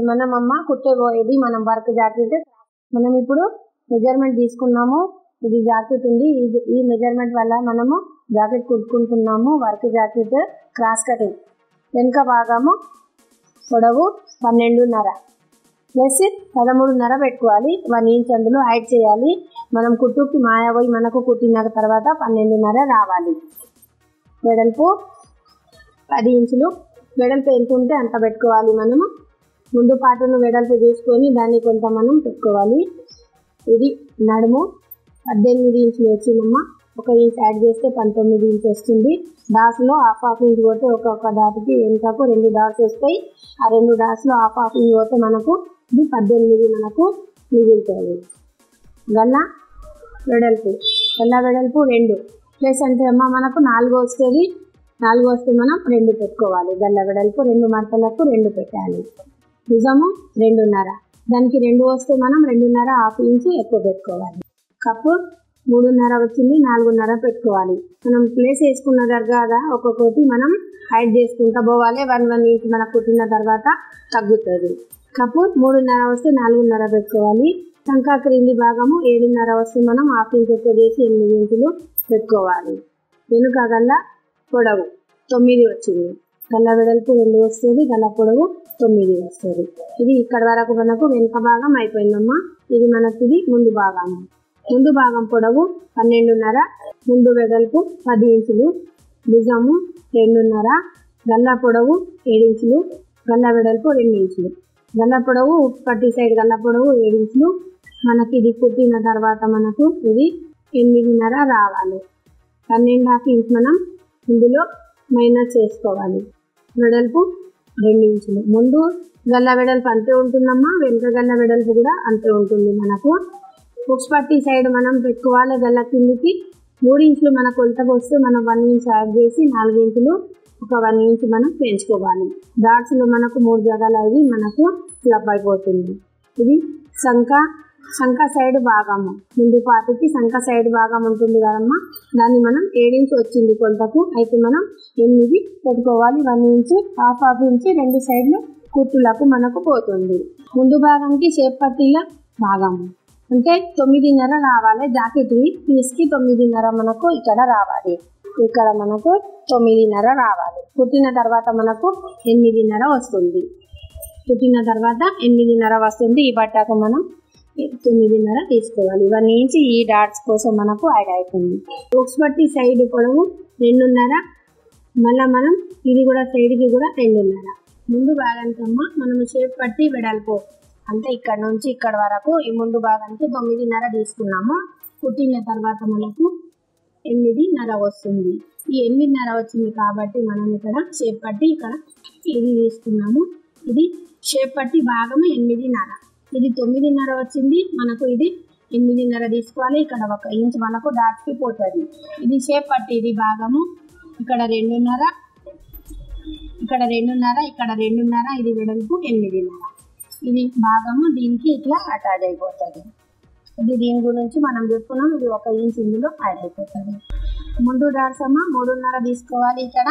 మనం అమ్మ కుట్టబోయేది మనం వర్క్ జాకెట్ మనం ఇప్పుడు మెజర్మెంట్ తీసుకున్నాము ఇది జాకెట్ ఉంది ఇది ఈ మెజర్మెంట్ వల్ల మనము జాకెట్ కుట్టుకుంటున్నాము వర్క్ జాకెట్ క్రాస్ కటింగ్ వెనుక భాగము పొడవు పన్నెండున్నర ప్లస్ పదమూడున్నర పెట్టుకోవాలి వన్ ఇంచ్ అందులో యాడ్ చేయాలి మనం కుట్టుకి మాయ పోయి మనకు కుట్టిన తర్వాత పన్నెండున్నర రావాలి వెడల్పు పది ఇంచులు వెడల్పు ఎంత ఉంటే అంత పెట్టుకోవాలి మనము ముందు పాటను వెడల్పు చూసుకొని దాన్ని కొంత మనం పెట్టుకోవాలి ఇది నడుము పద్దెనిమిది ఇంచులు వచ్చిందమ్మా ఒక ఇంచ్ యాడ్ చేస్తే పంతొమ్మిది ఇంచ్ వస్తుంది డాట్స్లో హాఫ్ హాఫ్ ఇంచ్ పోతే ఒక్కొక్క డాట్కి వెనుకకు రెండు డాట్స్ వస్తాయి ఆ రెండు డాట్స్లో హాఫ్ హాఫ్ ఇంచ్ పోతే మనకు ఇది పద్దెనిమిది మనకు మిగులుతుంది గల్ల వెడల్పు గల్ల వెడల్పు రెండు ప్లస్ అంటే అమ్మ మనకు నాలుగు వస్తుంది నాలుగు వస్తే మనం రెండు పెట్టుకోవాలి గల్ల వెడల్పు రెండు మడతలకు రెండు పెట్టాలి భుజము రెండున్నర దానికి రెండు వస్తే మనం రెండున్నర హాఫ్ ఇంచ్ ఎక్కువ పెట్టుకోవాలి కప్పు మూడున్నర వచ్చింది నాలుగున్నర పెట్టుకోవాలి మనం ప్లేస్ వేసుకున్న దగ్గర ఒక్కొక్కటి మనం హైడ్ చేసుకుంటా పోవాలి వన్ వన్ ఇంచ్ మనకు కుట్టిన తర్వాత తగ్గుతుంది కప్పు మూడున్నర వస్తే నాలుగున్నర పెట్టుకోవాలి టంకా క్రింది భాగము ఏడున్నర వస్తే మనం హాఫ్ ఇంచ్ ఎక్కువ చేసి ఎనిమిది ఇంచులు పెట్టుకోవాలి వెనుక గల్ల పొడవు తొమ్మిది వచ్చింది గల్ల వెడల్పు రెండు వస్తుంది గల్ల పొడవు తొమ్మిది వస్తుంది ఇది ఇక్కడ వరకు మనకు వెనుక భాగం అయిపోయిందమ్మా ఇది మనకి ఇది ముందు భాగం ముందు భాగం పొడవు పన్నెండున్నర ముందు వెడల్పు పది ఇంచులు భుజము రెండున్నర గల్ల పొడవు ఏడు ఇంచులు గల్ల వెడల్పు రెండు ఇంచులు గల్ల పొడవు పట్టి సైడ్ గల్ల పొడవు ఏడు ఇంచులు మనకి ఇది కుట్టిన తర్వాత మనకు ఇది ఎనిమిదిన్నర రావాలి పన్నెండు హాఫ్ ఇంచ్ మనం ఇందులో మైనస్ చేసుకోవాలి వెడల్పు రెండు ఇంచులు ముందు గల్ల వెడల్పు అంతే ఉంటుందమ్మా వెనుక గల్ల వెడల్పు కూడా అంతే ఉంటుంది మనకు బుక్స్ పట్టి సైడ్ మనం పెట్టుకోవాలి గల్ల కిందికి మూడు ఇంచులు మన కొలతకు వస్తే మనం వన్ ఇంచ్ యాడ్ చేసి నాలుగు ఇంచులు ఒక వన్ ఇంచ్ మనం పెంచుకోవాలి డాట్స్లో మనకు మూడు జగాలు అవి మనకు ఫ్లప్ అయిపోతుంది ఇది సంఖ సంఖ సైడ్ భాగము ముందు పాటికి సంఖ సైడ్ భాగం ఉంటుంది కదమ్మా దాన్ని మనం ఏడించు వచ్చింది కొలతకు అయితే మనం ఎనిమిది పెట్టుకోవాలి one inch half half inch రెండు సైడ్లు కుట్టులకు మనకు పోతుంది ముందు భాగంకి షేప్ పట్టీల భాగము అంటే తొమ్మిదిన్నర రావాలి జాకెట్ పీస్కి తొమ్మిదిన్నర మనకు ఇక్కడ రావాలి ఇక్కడ మనకు తొమ్మిదిన్నర రావాలి కుట్టిన తర్వాత మనకు ఎనిమిదిన్నర వస్తుంది కుట్టిన తర్వాత ఎనిమిదిన్నర వస్తుంది ఈ బట్టకు మనం తొమ్మిదిన్నర తీసుకోవాలి వన్ ఇంచ్ ఈ డాట్స్ కోసం మనకు యాడ్ అవుతుంది బుక్స్ బట్టి సైడ్ పొడవు రెండున్నర మళ్ళీ మనం ఇది కూడా సైడ్కి కూడా రెండున్నర ముందు భాగానికమ్మ మనం షేప్ పట్టి వెడల్పు అంటే ఇక్కడ నుంచి ఇక్కడ వరకు ఈ ముందు భాగానికి తొమ్మిదిన్నర తీసుకున్నాము కుట్టిన తర్వాత మనకు ఎనిమిదిన్నర వస్తుంది ఈ ఎనిమిదిన్నర వచ్చింది కాబట్టి మనం ఇక్కడ షేప్ పట్టి ఇక్కడ ఇది తీసుకున్నాము ఇది షేప్ పట్టి భాగం ఎనిమిదిన్నర ఇది తొమ్మిదిన్నర వచ్చింది మనకు ఇది ఎనిమిదిన్నర తీసుకోవాలి ఇక్కడ ఒక ఇంచ్ మనకు డాట్కి పోతుంది ఇది షేప్ పట్టి ఇది భాగము ఇక్కడ రెండున్నర ఇక్కడ రెండున్నర ఇక్కడ రెండున్నర ఇది వెడల్పు ఎనిమిదిన్నర ఇది భాగము దీనికి ఇట్లా అటాచ్ అయిపోతుంది ఇది దీని గురించి మనం చెప్పుకున్నాం ఇది ఒక ఇంచ్ ఇందులో యాడ్ అయిపోతుంది ముందు డాట్స్ అమ్మ మూడున్నర తీసుకోవాలి ఇక్కడ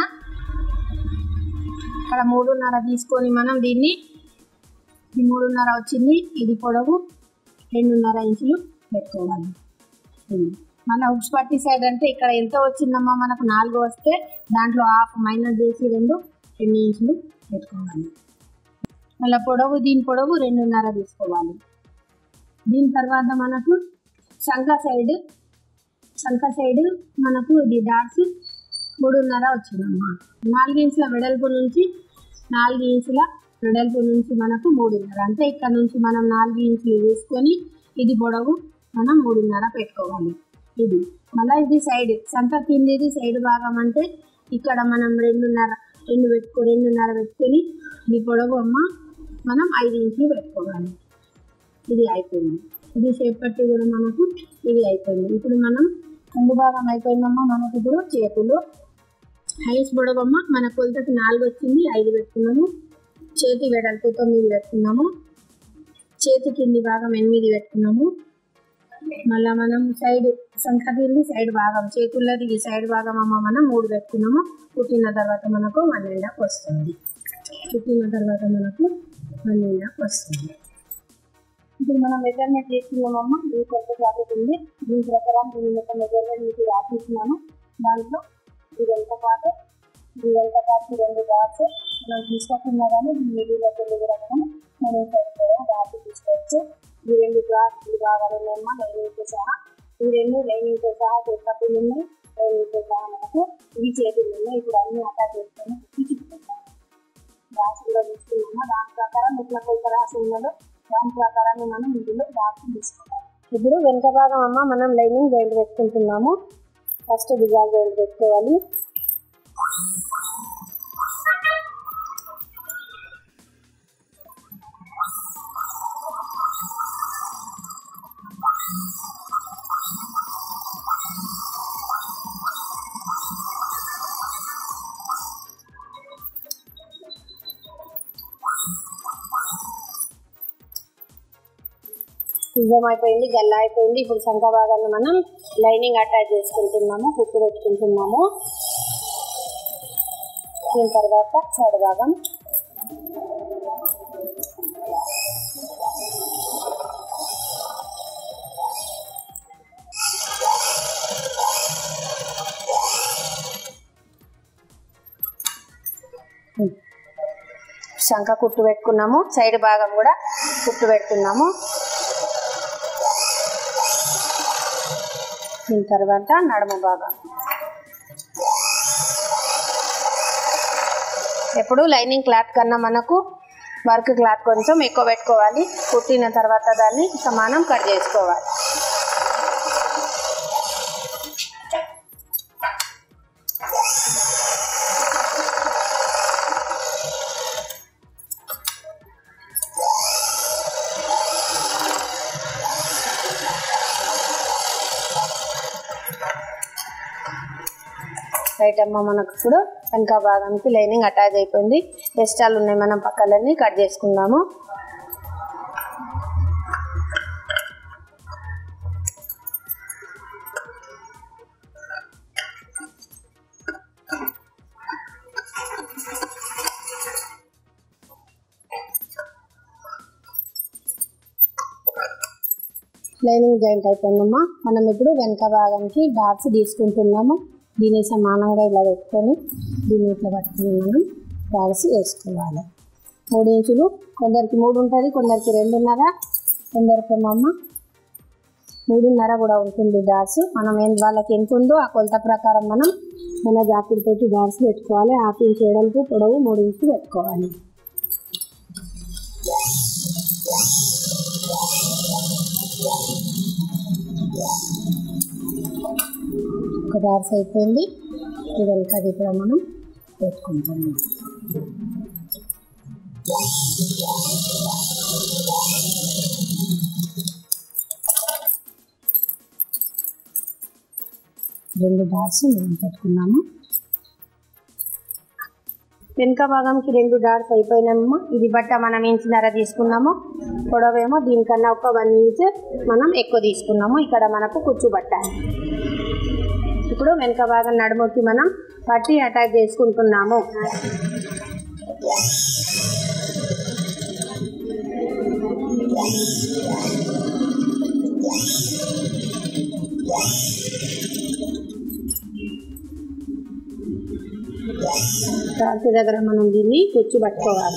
ఇక్కడ మూడున్నర తీసుకొని మనం దీన్ని ఇది మూడున్నర వచ్చింది ఇది పొడవు రెండున్నర ఇంచులు పెట్టుకోవాలి ఇది. మళ్ళీ హుక్స్ పట్టి సైడ్ అంటే ఇక్కడ ఎంత వచ్చిందమ్మా మనకు నాలుగు వస్తే దాంట్లో హాఫ్ మైనస్ చేసి రెండు రెండు ఇంచులు పెట్టుకోవాలి మళ్ళీ పొడవు దీని పొడవు రెండున్నర తీసుకోవాలి దీని తర్వాత మనకు శంఖ సైడ్ శంఖ సైడ్ మనకు ఇది డాట్స్ మూడున్నర వచ్చిందమ్మా నాలుగు ఇంచుల వెడల్పు నుంచి నాలుగు ఇంచుల వెడల్పు నుంచి మనకు మూడున్నర అంటే ఇక్కడ నుంచి మనం నాలుగు ఇంచులు తీసుకొని ఇది పొడవు మనం మూడున్నర పెట్టుకోవాలి ఇది మళ్ళీ ఇది సైడ్ సంఖ కిందిది సైడ్ భాగం అంటే ఇక్కడ మనం రెండున్నర రెండు పెట్టుకో రెండున్నర పెట్టుకొని ఇది పొడవు అమ్మ మనం ఐదు ఇంచులు పెట్టుకోవాలి ఇది అయిపోయింది ఇది షేప్ పట్టి కూడా మనకు ఇది అయిపోయింది ఇప్పుడు మనం ముందు భాగం అయిపోయిందమ్మా మనకు ఇప్పుడు చేతులు హైస్ పొడవమ్మ మన కొలతకి నాలుగు వచ్చింది ఐదు పెట్టుకున్నాము చేతి వెడల్పు తొమ్మిది పెట్టుకున్నాము చేతి కింది భాగం ఎనిమిది పెట్టుకున్నాము మళ్ళీ మనం సైడ్ సంఖ్య కింది సైడ్ భాగం చేతులది ఈ సైడ్ భాగం అమ్మ మనం మూడు పెట్టుకున్నాము కుట్టిన తర్వాత మనకు వన్ అండ్ హాఫ్ వస్తుంది కుట్టిన తర్వాత మనకు అన్నీలా వస్తుంది ఇప్పుడు మనం మెజర్మెంట్ తీసుకున్నామమ్మా ఇది కొత్త జాకెట్ ఉంది దీని ప్రకారం దీని యొక్క మెజర్మెంట్ మీకు రాసిస్తున్నాను దాంట్లో ఇది ఎంత పాటు ఇది ఎంత పాటు రెండు డాట్స్ మనం తీసుకోకుండా కానీ దీని మిడిల్లో వెళ్ళి కూడా మనం మనం సరిపోయా రాసి తీసుకోవచ్చు ఈ రెండు క్లాత్ ఈ భాగాలు ఉన్నాయమ్మా లైనింగ్తో సహా ఈ రెండు లైనింగ్తో సహా చేపట్టులు ఉన్నాయి లైనింగ్తో సహా మనకు ఇవి చేతులు ఉన్నాయి ఇప్పుడు అన్ని అటాచ్ చేసుకొని కుట్టి చూసుకుంటాం రాసి కూడా తీసుకున్నాము దాని ప్రకారం ఎట్లా కొలత రాసి ఉన్నదో దాని ప్రకారాన్ని మనం ఇందులో రాసి తీసుకోవాలి ఇప్పుడు వెనుక భాగం అమ్మ మనం లైనింగ్ జాయింట్ పెట్టుకుంటున్నాము ఫస్ట్ డిజైన్ జాయింట్ పెట్టుకోవాలి నిజం అయిపోయింది గల్ల అయిపోయింది ఇప్పుడు శంఖ భాగాన్ని మనం లైనింగ్ అటాచ్ చేసుకుంటున్నాము కుట్టు పెట్టుకుంటున్నాము దీని తర్వాత సైడ్ భాగం శంఖ కుట్టు పెట్టుకున్నాము సైడ్ భాగం కూడా కుట్టు పెడుతున్నాము దీని తర్వాత నడుమ భాగం ఎప్పుడు లైనింగ్ క్లాత్ కన్నా మనకు వర్క్ క్లాత్ కొంచెం ఎక్కువ పెట్టుకోవాలి కుట్టిన తర్వాత దాన్ని సమానం కట్ చేసుకోవాలి రైట్ అమ్మ మనకు ఇప్పుడు వెనక భాగానికి లైనింగ్ అటాచ్ అయిపోయింది ఎక్స్ట్రాలు ఉన్నాయి మనం పక్కలన్నీ కట్ చేసుకుందాము లైనింగ్ జాయింట్ అయిపోయిందమ్మా మనం ఇప్పుడు వెనక భాగానికి డాట్స్ తీసుకుంటున్నాము దీన్ని సమానంగా ఇలా పెట్టుకొని దీన్ని ఇట్లా పట్టుకుని మనం డాట్స్ వేసుకోవాలి మూడు ఇంచులు కొందరికి మూడు ఉంటుంది కొందరికి రెండున్నర కొందరికి అమ్మ మూడున్నర కూడా ఉంటుంది డాట్స్ మనం ఏం వాళ్ళకి ఎంత ఉందో ఆ కొలత ప్రకారం మనం మన జాకెట్ తోటి డాట్స్ పెట్టుకోవాలి హాఫ్ ఇంచ్ వెడల్పు పొడవు మూడు ఇంచులు పెట్టుకోవాలి ఒక డాట్స్ అయిపోయింది ఇదంతా అది కూడా మనం పెట్టుకుంటాము రెండు డాట్స్ మనం పెట్టుకున్నాము వెనుక భాగంకి రెండు డాట్స్ అయిపోయినాము ఇది బట్ట మనం ఇంచున్నర తీసుకున్నాము పొడవేమో దీనికన్నా ఒక వన్ ఇంచ్ మనం ఎక్కువ తీసుకున్నాము ఇక్కడ మనకు కుచ్చు బట్ట ఇప్పుడు వెనుక భాగం నడుముకి మనం పట్టి అటాచ్ చేసుకుంటున్నాము తాటి దగ్గర మనం దీన్ని కుచ్చు పట్టుకోవాలి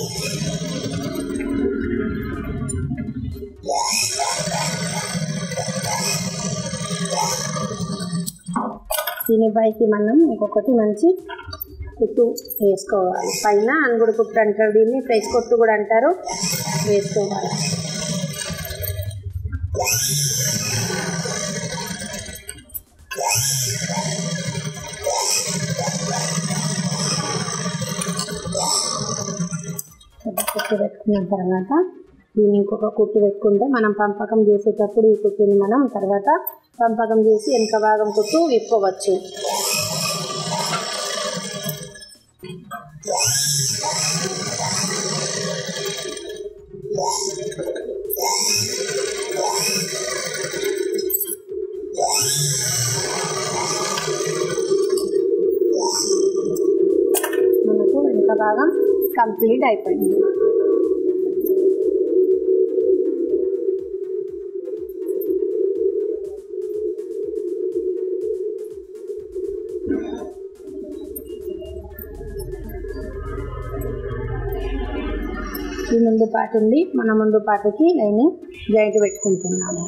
దీనిపైకి మనం ఇంకొకటి మంచి కుట్టు వేసుకోవాలి పైన అనుగుడు కుట్టు అంటారు దీన్ని ప్రెస్ కొట్టు కూడా అంటారు వేసుకోవాలి కుట్టు పెట్టుకున్న తర్వాత దీన్ని ఇంకొక కుట్టు పెట్టుకుంటే మనం పంపకం చేసేటప్పుడు ఈ కుట్టుని మనం తర్వాత పంపకం చేసి వెనుక భాగం కుట్టు విప్పుకోవచ్చు మనకు వెనుక భాగం కంప్లీట్ అయిపోయింది ఈ ముందు పాటు ఉంది మన ముందు పాటుకి లైనింగ్ జాయింట్ పెట్టుకుంటున్నాము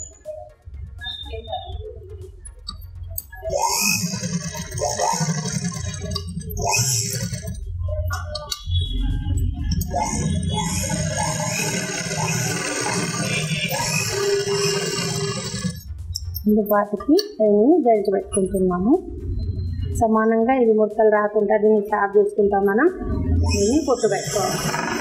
ముందు పాటుకి లైనింగ్ జాయింట్ పెట్టుకుంటున్నాము సమానంగా ఇది ముడతలు రాకుండా దీన్ని సాఫ్ చేసుకుంటాం మనం దీన్ని పొట్టు పెట్టుకోవాలి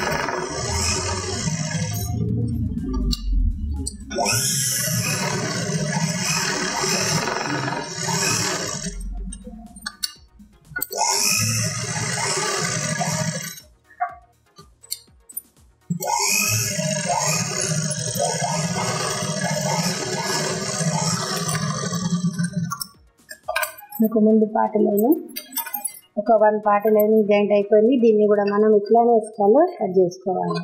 మీకు ముందు పాట లైన్ ఒక వన్ పాట లైన్ జాయింట్ అయిపోయింది దీన్ని కూడా మనం ఇట్లానే ఎక్స్ట్రాలో కట్ చేసుకోవాలి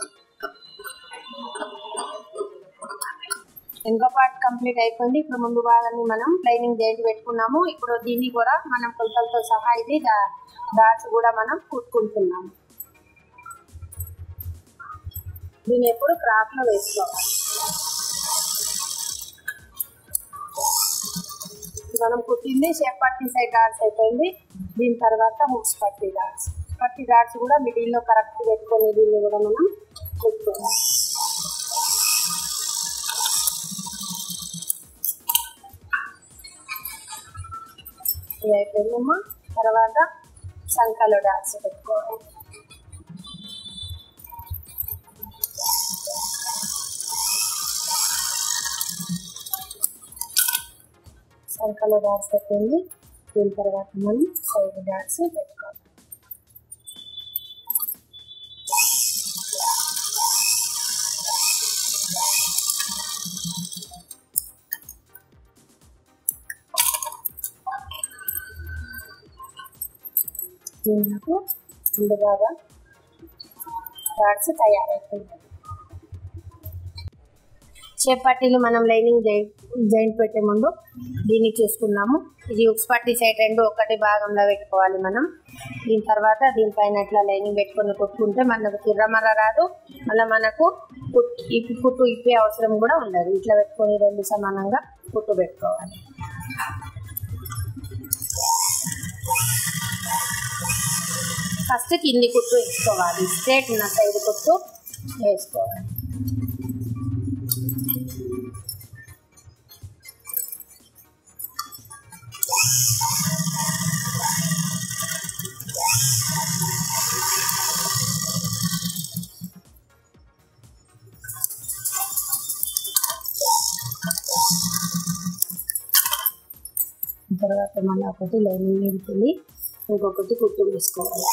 ఇంకో పార్ట్ కంప్లీట్ అయిపోయింది ఇప్పుడు ముందు భాగాన్ని మనం లైనింగ్ జాయింట్ పెట్టుకున్నాము ఇప్పుడు దీన్ని కూడా మనం కొలతలతో సహా ఇది డా- డాట్స్ కూడా మనం కుట్టుకుంటున్నాము దీన్ని ఎప్పుడు క్రాఫ్ లో వేసుకోవాలి మనం కుట్టింది షేప్ పట్టి సైడ్ డాట్స్ అయిపోయింది దీని తర్వాత హుక్స్ పట్టి డాట్స్ పట్టి డాట్స్ కూడా మిడిల్లో కరెక్ట్ పెట్టుకొని దీన్ని కూడా మనం కుట్టుకోవాలి ఇది అయిపోయిందమ్మా తర్వాత సంఖలో డాట్స్ పెట్టుకోవాలి సంఖలో డాట్స్ అయిపోయింది దీని తర్వాత మనం సైడ్ డాట్స్ పెట్టుకోవాలి దీనికి ముందు బాగా డాట్స్ తయారైపోయింది షేప్ పట్టీలు మనం లైనింగ్ జాయింట్ పెట్టే ముందు దీన్ని చూసుకున్నాము ఇది ఉక్స్ పట్టీ సైడ్ రెండు ఒకటి భాగంలో పెట్టుకోవాలి మనం దీని తర్వాత దీనిపైన ఇట్లా లైనింగ్ పెట్టుకొని కుట్టుకుంటే మనకు తిర్రమర రాదు మళ్ళీ మనకు కుట్టు ఇప్పి కుట్టు ఇప్పే అవసరం కూడా ఉండదు ఇట్లా పెట్టుకొని రెండు సమానంగా కుట్టు పెట్టుకోవాలి ఫస్ట్ కింది కుట్టు వేసుకోవాలి స్ట్రేట్ ఉన్న సైడ్ కుట్టు వేసుకోవాలి తర్వాత మళ్ళీ ఒకటి లైనింగ్ మీదకి ఇంకొకటి కుట్టు వేసుకోవాలి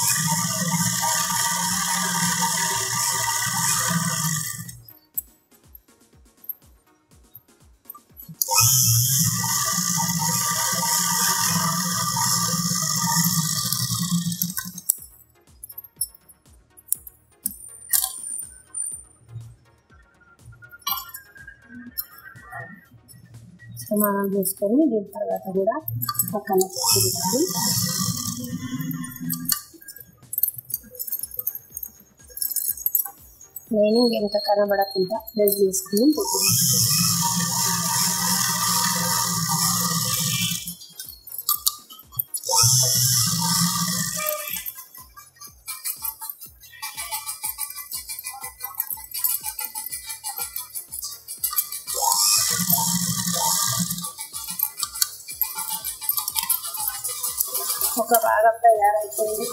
సమానం చేసుకొని దీని తర్వాత కూడా పక్కన తిరగాలి నేను ఎంత కనబడకుండా ప్రెస్ చేసుకుని కుట్టుకుంటాను ఒక భాగం తయారైపోయింది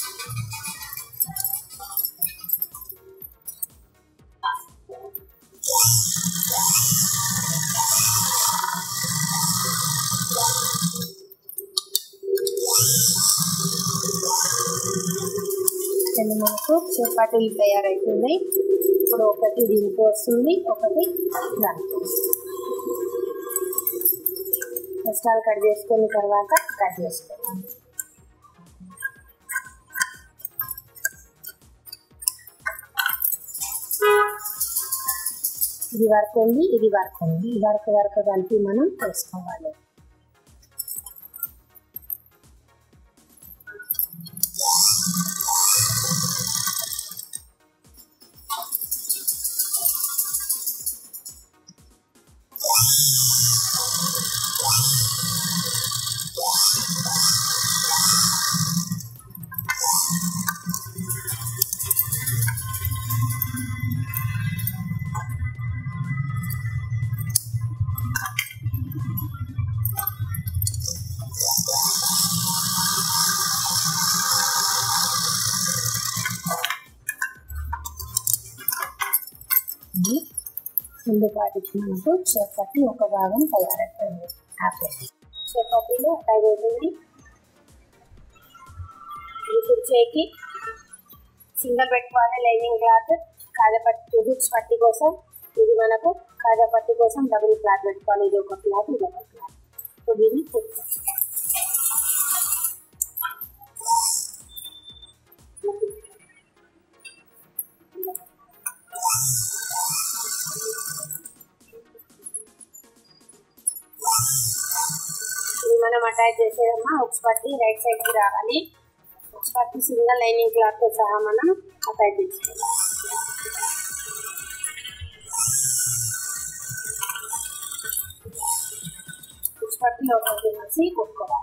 ఇది మనకు చపాతీలు తయారైపోయింది ఇప్పుడు ఒకటి దీనికి వస్తుంది ఒకటి దానికి వస్తుంది కష్టాలు కట్ చేసుకున్న తర్వాత కట్ చేసుకోవాలి ఇది వర్క్ ఉంది ఇది వర్క్ ఉంది ఈ వర్క్ వర్క్ కలిపి మనం వేసుకోవాలి ముందు పాటికి మనకు చపాతి ఒక భాగం తయారైపోయింది ఆపిల్ చపాతీలు ఐదు అవుతుంది ఇది కుర్చేకి సింగల్ పెట్టుకోవాలి లైనింగ్ క్లాత్ కాజపట్టి హుక్స్ పట్టి కోసం ఇది మనకు కాజపట్టి కోసం డబుల్ క్లాత్ పెట్టుకోవాలి ఇది ఒక క్లాత్ ఇది ఒక క్లాత్ సో దీన్ని కుట్టుకోవాలి ఇది మనం అటాచ్ చేసేదమ్మా హుక్స్ పట్టి రైట్ సైడ్ కి రావాలి హుక్స్ పట్టి సింగల్ లైనింగ్ క్లాత్ తో సహా మనం అటాచ్ చేసుకోవాలి హుక్స్ పట్టి లోపలికి వేసి కుట్టుకోవాలి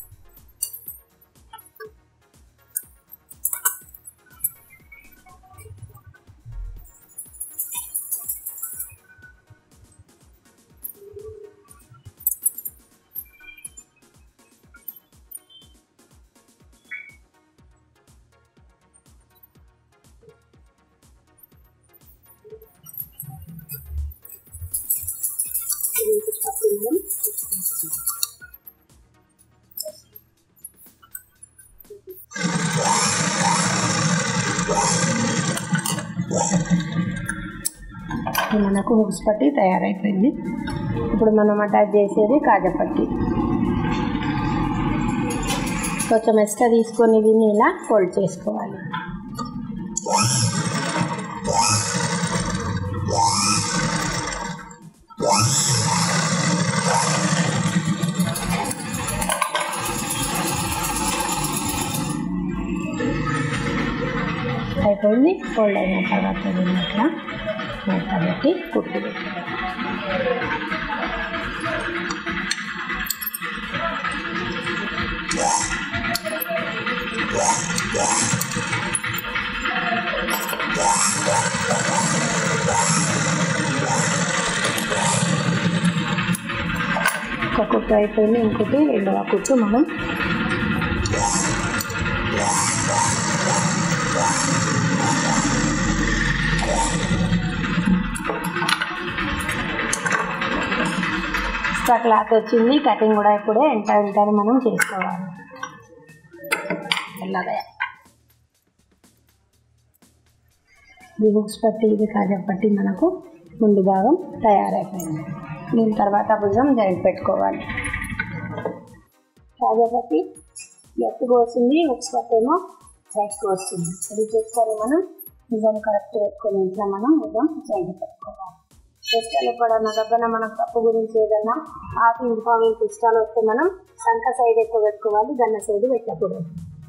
ఇది హుక్స్ పట్టి మనం ఇది మనకు హుక్స్ పట్టి తయారైపోయింది ఇప్పుడు మనం అటాచ్ చేసేది కాజపట్టి కొంచెం ఎక్స్ట్రా తీసుకొని దీన్ని ఇలా ఫోల్డ్ చేసుకోవాలి అయిపోయింది ఫోల్డ్ అయిన తర్వాత దీన్ని ఇట్లా మెత్త పెట్టి కుట్టి పెట్టాలి ఒక కుట్టు అయిపోయింది ఇంకోటి రెండవ కుట్టు మనం ఎక్స్ట్రా క్లాత్ వచ్చింది కటింగ్ కూడా ఇప్పుడే ఎంట వెంటనే మనం చేసుకోవాలి ఎలాగా ఇది బుక్స్ పట్టి ఇది కాజా పట్టి మనకు ముందు భాగం తయారైపోయింది దీని తర్వాత భుజం జాయింట్ పెట్టుకోవాలి కాజా పట్టి ఎత్తుకు వస్తుంది బుక్స్ పట్టి ఏమో సైడ్కి వస్తుంది ఇది చూసుకొని మనం భుజం కరెక్ట్ పెట్టుకొని ఇట్లా మనం భుజం జాయింట్ పెట్టుకోవాలి ఇష్టాలు ఎప్పుడన్నా దగ్గర మనకు తప్పు గురించి ఏదన్నా హాఫ్ ఇన్ఫామ్ ఇష్టాలు వస్తే మనం సంక సైడ్ ఎక్కువ పెట్టుకోవాలి గన్న సైడ్ పెట్టకూడదు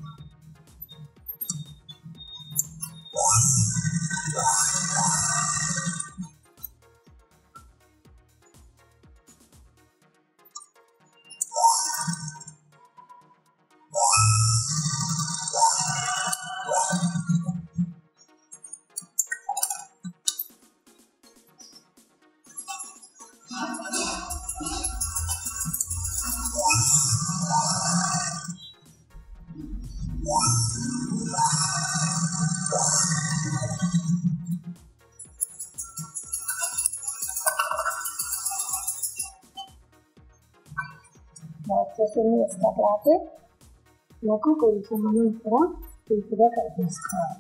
వచ్చేసింది ఎక్స్ట్రా క్లాత్ నాకు కొంచెం మనం ఇక్కడ పూర్తిగా కట్ చేసుకోవాలి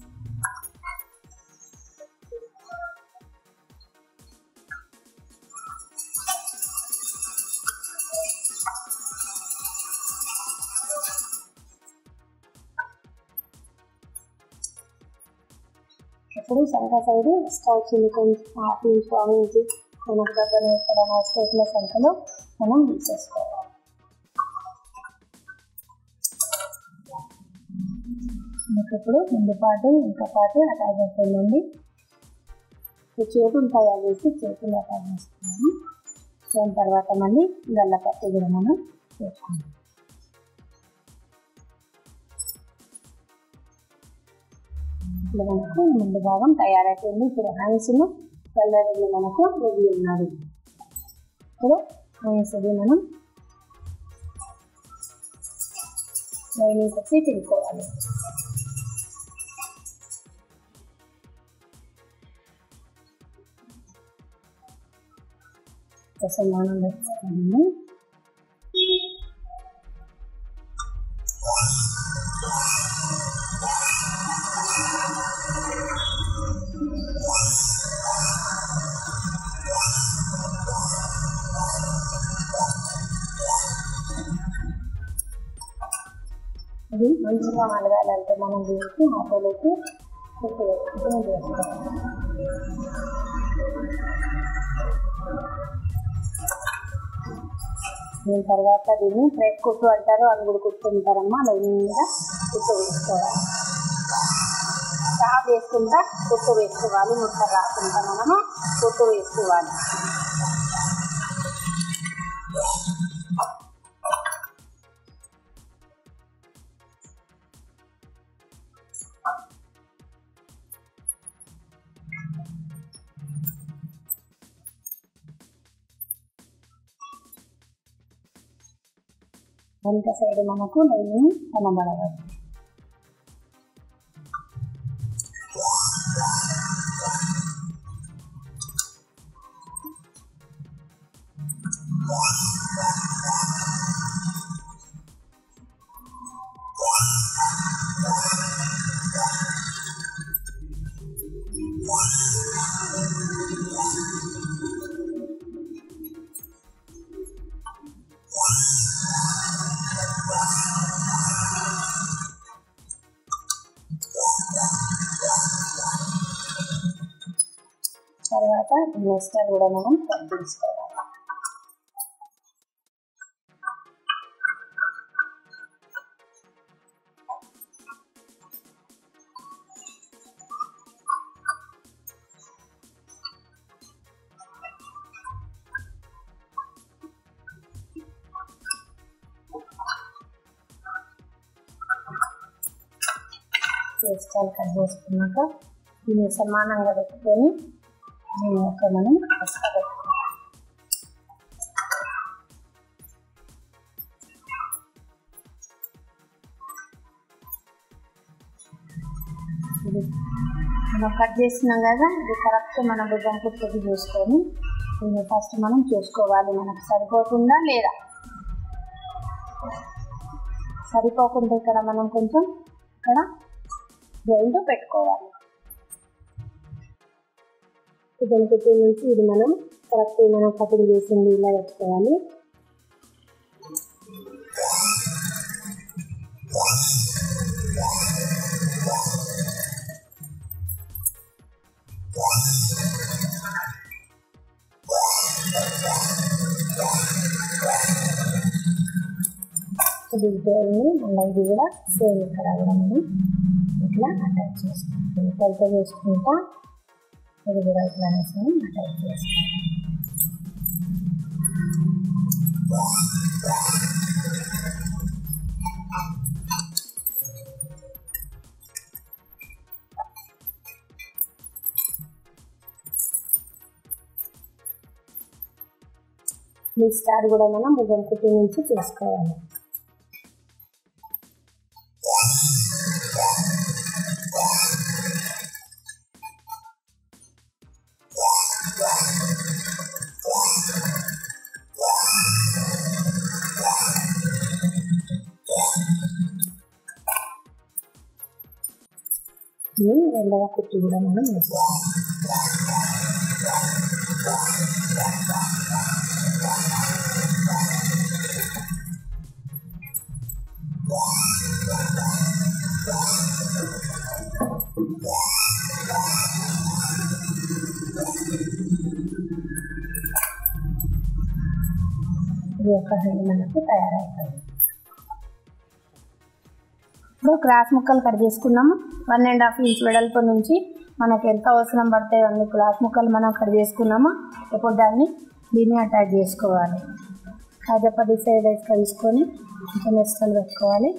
ఇప్పుడు సంఖ సైడ్ ఎక్స్ట్రా వచ్చింది కొంచెం హాఫ్ ఇంచ్ వన్ ఇంచ్ మనకు దగ్గర ఎక్కడ స్టేట్ల సంఖ్యలో మనం తీసేసుకోవాలి మనకి ఇప్పుడు ముందు పాటు ఇంకా పాటు అటాచ్ అయిపోయిందండి ఈ చేతులు తయారు చేసి చేతులు అటాచ్ చేసుకున్నాము దాని తర్వాత మళ్ళీ గల్ల పట్టి కూడా మనం చేసుకున్నాం ఇప్పుడు మనకు ముందు భాగం తయారైపోయింది ఇప్పుడు హ్యాండ్స్ను కలర్ మనకు రెడీ ఉన్నది ఇప్పుడు హ్యాండ్స్ అది మనం లైనింగ్ కొట్టి తినుకోవాలి సమానం పెట్టుకోండి ఇది మంచిగా మలగాలంటే మనం దీనికి ఆటోలోకి కుట్టు వేసుకుంటూ చేసుకోవాలి దీని తర్వాత దీన్ని ప్రెస్ కుట్టు అంటారు అది కూడా కుట్టుకుంటారమ్మా లైన్గా కుట్టు వేసుకోవాలి స్టాప్ వేసుకుంటా కుట్టు వేసుకోవాలి ముక్క రాకుండా మనము కుట్టు వేసుకోవాలి వెనుక సైడ్ మనకు లైన్ కనబడదు తర్వాత నెక్స్ట్ కూడా మనం కట్ చేసుకోవాలి చేస్తాలు కట్ చేసుకున్నాక దీన్ని సమానంగా పెట్టుకొని దీని యొక్క మనం పసుపు పెట్టుకోవాలి ఇది మనం కట్ చేసినాం కదా ఇది కరెక్ట్ మన భుజం కుట్టుకి చూసుకొని దీన్ని ఫస్ట్ మనం చూసుకోవాలి మనకు సరిపోతుందా లేదా సరిపోకుండా ఇక్కడ మనం కొంచెం ఇక్కడ జాయింట్ పెట్టుకోవాలి భుజం కుట్టు నుంచి ఇది మనం కరెక్ట్ మనం కటింగ్ చేసింది ఇలా పెట్టుకోవాలి ఇది ఇదేంది మళ్ళీ ఇది కూడా సేమ్ ఇక్కడ కూడా మనం ఇట్లా అటాచ్ చేసుకుంటాం కొలత చేసుకుంటా ఇది కూడా ఇట్లానే సేమ్ అటాచ్ చేసుకుంటాం ఈ స్టార్ కూడా మనం భుజం కుట్టి నుంచి చేసుకోవాలి ఇది రెండవ కుట్టి కూడా మనం వేసుకోవాలి ఇది ఒక హ్యాండ్ మనకు తయారైపోయింది ఇప్పుడు క్రాస్ ముక్కలు కట్ చేసుకున్నాము వన్ అండ్ హాఫ్ ఇంచ్ వెడల్పు నుంచి మనకు ఎంత అవసరం పడతాయో అన్ని క్రాస్ ముక్కలు మనం కట్ చేసుకున్నాము ఇప్పుడు దాన్ని దీన్ని అటాచ్ చేసుకోవాలి కాజపది సైడ్ వేసుక తీసుకొని కొంచెం ఎక్స్ట్రాలు పెట్టుకోవాలి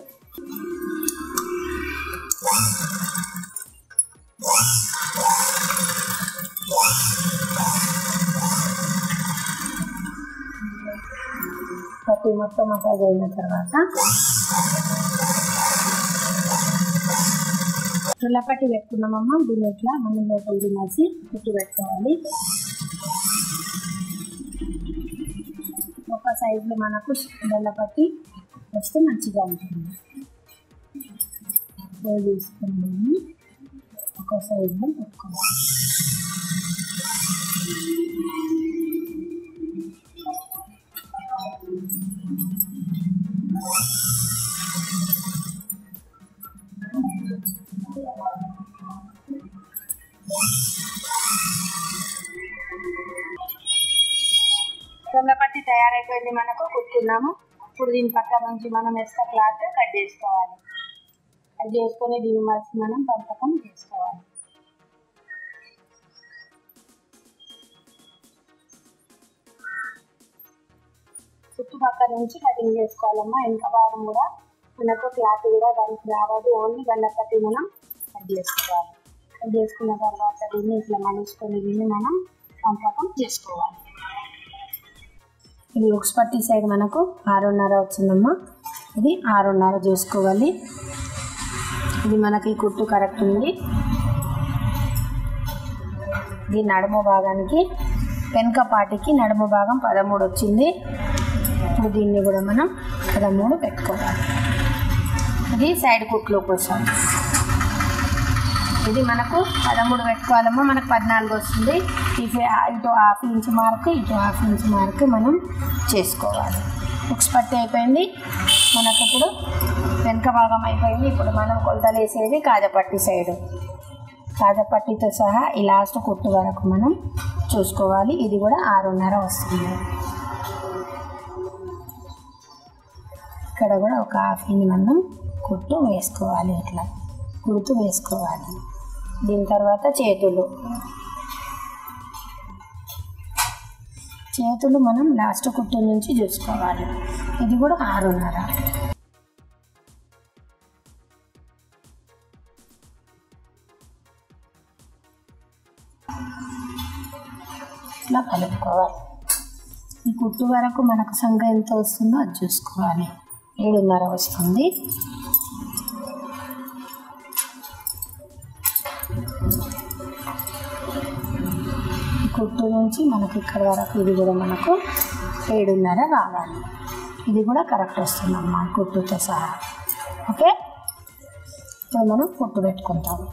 పట్టి మొత్తం అటాచ్ అయిన తర్వాత చుల్లపట్టి పెట్టుకున్నామమ్మ దీన్ని ఇట్లా మనం లోపల తినేసి పెట్టి పెట్టుకోవాలి ఒక సైజులో మనకు బెల్లపట్టి వస్తే మంచిగా ఉంటుంది ఫోల్డ్ తీసుకున్నాము ఒక సైజులో పెట్టుకోవాలి బెల్లపట్టి తయారైపోయింది మనకు కుట్టుకున్నాము ఇప్పుడు దీని పక్క నుంచి మనం ఎక్స్ట్రా క్లాత్ కట్ చేసుకోవాలి కట్ చేసుకొని దీన్ని మలిసి మనం పంపకం చేసుకోవాలి చుట్టుపక్కల నుంచి కటింగ్ చేసుకోవాలమ్మా వెనక భాగం కూడా మనకు క్లాత్ కూడా దానికి రావద్దు ఓన్లీ బెల్లపట్టి మనం కట్ చేసుకోవాలి కట్ చేసుకున్న తర్వాత దీన్ని ఇట్లా మలుచుకొని దీన్ని మనం పంపకం చేసుకోవాలి ఇది ఉక్స్ పట్టి సైడ్ మనకు ఆరున్నర వచ్చిందమ్మా ఇది ఆరున్నర చూసుకోవాలి ఇది మనకి కుట్టు కరెక్ట్ ఉంది ఇది నడుము భాగానికి వెనుక పాటికి నడుము భాగం పదమూడు వచ్చింది ఇప్పుడు దీన్ని కూడా మనం పదమూడు పెట్టుకోవాలి ఇది సైడ్ కుట్లు కోసం ఇది మనకు పదమూడు పెట్టుకోవాలమ్మా మనకు పద్నాలుగు వస్తుంది ఇటు ఇటు హాఫ్ ఇంచ్ మార్క్ ఇటు హాఫ్ ఇంచ్ మార్క్ మనం చేసుకోవాలి బుక్స్ పట్టి అయిపోయింది మనకు ఇప్పుడు వెనక భాగం అయిపోయింది ఇప్పుడు మనం కొలతలు వేసేది కాజపట్టి సైడ్ కాజపట్టితో సహా ఈ లాస్ట్ కుట్టు వరకు మనం చూసుకోవాలి ఇది కూడా ఆరున్నర వస్తుంది ఇక్కడ కూడా ఒక హాఫ్ ఇంచ్ మనం కుట్టు వేసుకోవాలి ఇట్లా కుడుతూ వేసుకోవాలి దీని తర్వాత చేతులు చేతులు మనం లాస్ట్ కుట్టు నుంచి చూసుకోవాలి ఇది కూడా ఆరున్నర ఇట్లా కలుపుకోవాలి ఈ కుట్టు వరకు మనకు సంఘ ఎంత వస్తుందో అది చూసుకోవాలి ఏడున్నర వస్తుంది ఈ కుట్టు నుంచి మనకి ఇక్కడ వరకు ఇది కూడా మనకు ఏడున్నర రావాలి ఇది కూడా కరెక్ట్ వస్తుందమ్మా కుట్టుతో సహా ఓకే ఇప్పుడు మనం కుట్టు పెట్టుకుంటాము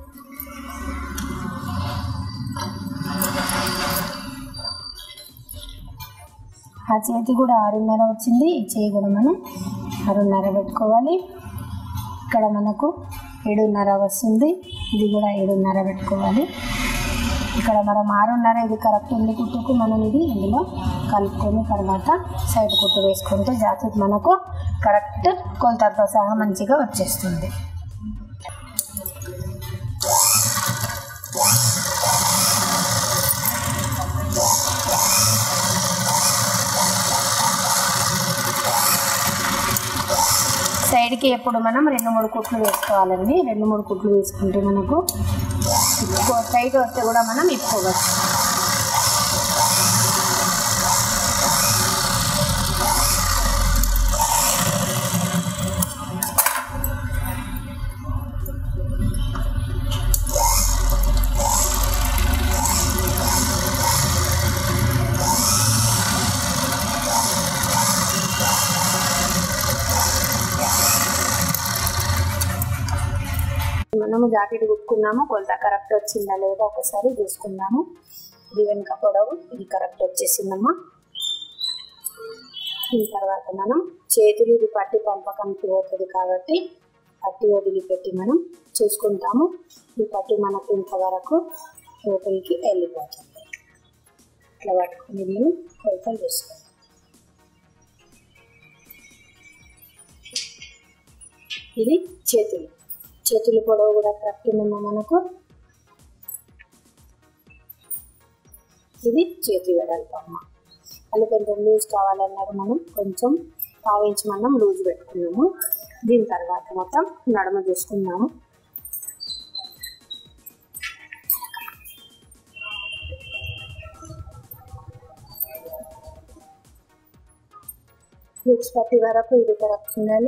ఆ చేతి కూడా ఆరున్నర వచ్చింది ఈ చేయి కూడా మనం ఆరున్నర పెట్టుకోవాలి ఇక్కడ మనకు ఏడున్నర వస్తుంది ఇది కూడా ఏడున్నర పెట్టుకోవాలి ఇక్కడ మనం ఆరున్నర ఇది కరెక్ట్ ఉంది కుట్టుకు మనం ఇది ఇందులో కలుపుకొని తర్వాత సైడ్ కుట్టు వేసుకుంటే జాకెట్ మనకు కరెక్ట్ కొలతలతో సహా మంచిగా వచ్చేస్తుంది సైడ్కి ఎప్పుడు మనం రెండు మూడు కుట్లు వేసుకోవాలండి రెండు మూడు కుట్లు వేసుకుంటే మనకు ఎక్కువ టైట్ వస్తే కూడా మనం ఇప్పుకోవచ్చు మనము జాకెట్ కుట్టుకున్నాము కొలత కరెక్ట్ వచ్చిందా లేదా ఒకసారి చూసుకుందాము ఇది వెనుక పొడవు ఇది కరెక్ట్ వచ్చేసిందమ్మా దీని తర్వాత మనం చేతులు ఇది పట్టి పంపకంకి పోతుంది కాబట్టి పట్టి వదిలిపెట్టి మనం చూసుకుంటాము ఈ పట్టి మనకు ఇంతవరకు లోపలికి వెళ్ళిపోతుంది ఇట్లా పట్టుకుని నేను కొలతలు చూసుకుంటాం ఇది చేతులు చేతుల పొడవు కూడా కరెక్ట్ ఉందమ్మా మనకు ఇది చేతి వెడల్పు అమ్మ అది కొంచెం లూజ్ కావాలన్నారు మనం కొంచెం పావించి మనం లూజ్ పెట్టుకున్నాము దీని తర్వాత మొత్తం నడమ చూసుకున్నాము లూక్స్ పట్టి వరకు ఇది కరెక్ట్ ఉండాలి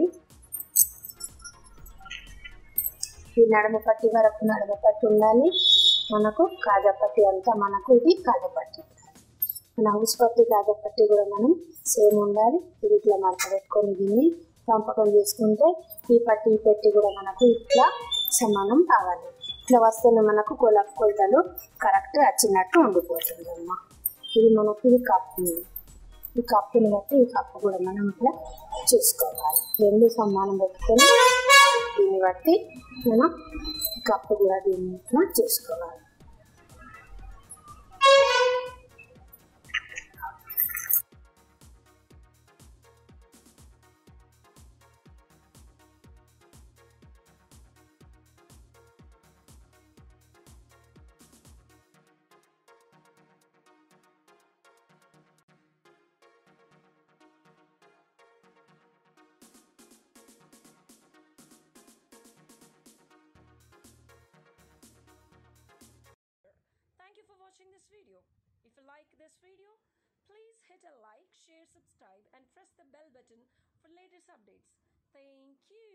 ఈ నడుమ పట్టి వరకు నడుమ పట్టి ఉండాలి మనకు కాజా పట్టి అంతా మనకు ఇది కాజా పట్టి మన హౌస్ పట్టి గాజ పట్టి కూడా మనం సేమ్ ఉండాలి ఇది ఇట్లా మడత పెట్టుకొని దీన్ని పంపకం చేసుకుంటే ఈ పట్టి ఈ పెట్టి కూడా మనకు ఇట్లా సమానం కావాలి ఇట్లా వస్తేనే మనకు కొల కొలతలు కరెక్ట్ వచ్చినట్టు ఉండిపోతుంది అమ్మ ఇది మనకు ఇది కప్పు ఈ కప్పుని బట్టి ఈ కప్పు కూడా మనం ఇట్లా చూసుకోవాలి రెండు సమానం పెట్టుకొని దీన్ని బట్టి మనం ఈ కప్పు కూడా దీన్ని ఇట్లా చూసుకోవాలి Thank you for watching this video. If you like this video, please hit a like, share, subscribe and press the bell button for latest updates. Thank you.